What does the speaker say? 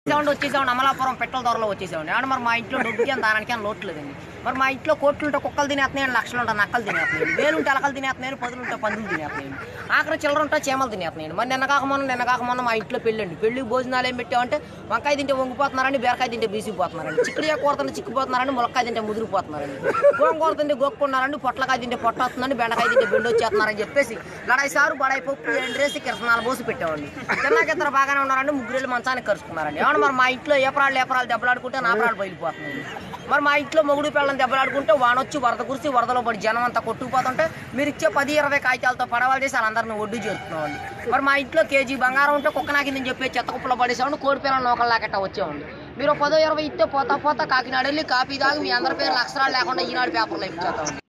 వచ్చేసామండి వచ్చేసామండి అమలాపురం పెట్రోల్ ధరలో వచ్చేసామండి అంటే మరి మా ఇంట్లో డబ్బుకి అని దానికి అని లోటు లేదండి మరి మా ఇంట్లో కోట్లు ఉంటే కుక్కలు తినేస్తున్నాయండి లక్షలు ఉంటే నక్కలు తినేస్తున్నాయండి వేలు ఉంటే అలకలు తినేస్తున్నాయండి పదులు ఉంటే పందులు తినేస్తున్నాయండి ఆఖరి చిల్లర ఉంటే చీమలు తినేస్తున్నాయండి మరి నిన్న కాక మొన్న నిన్న కాక మొన్న మా ఇంట్లో పెళ్ళండి పెళ్లికి భోజనాలు ఏం పెట్టామంటే వంకాయ తింటే వంగిపోతున్నారండి బీరకాయ తింటే బీసిపోతున్నారండి చిక్కుడుగా కూర తింటే చిక్కుపోతున్నారండి ములక్కాయ తింటే ముదిరిపోతున్నారండి గోంగూర తింటే గొక్కున్నారండి పొట్లకాయ తింటే పొట్ట వస్తుందండి బెండకాయ తింటే బెండు వచ్చేస్తున్నారని చెప్పేసి లడాయి సారు బడాయి పప్పు ఎండ్రేసి కిరసనాలు పోసి పెట్టామండి చిన్నకిద్దరు బాగానే ఉన్నారండి ముగ్గురు మంచానికి కరుచుకున్నారండి ఏమన్నా మరి మా ఇంట్లో ఏపరాళ్ళు ఏపరాలు దెబ్బలాడుకుంటే నాపరాలు బయలుపోతున్నాయి మరి మా ఇంట్లో మొగుడు పిల్లల్ని దెబ్బలాడుకుంటే వానొచ్చి వరద కురిసి వరదలో పడి జనం అంతా కొట్టుకుపోతుంటే మీరు ఇచ్చే పది ఇరవై కాగితాలతో పడవలు చేసి వాళ్ళందరినీ ఒడ్డు చేస్తున్నామండి మరి మా ఇంట్లో కేజీ బంగారం ఉంటే కుక్క నాకిందని చెప్పి చెత్త కుప్పలో పడేసామండి కోడి పిల్లలు నోకల్లాకెట్ట వచ్చామండి మీరు పదో ఇరవై ఇస్తే పోతా పోతా కాకినాడ వెళ్ళి కాపీ తాగి మీ అందరి పేర్లు అక్షరాలు లేకుండా ఈనాడు పేపర్లో ఇచ్చేస్తామండి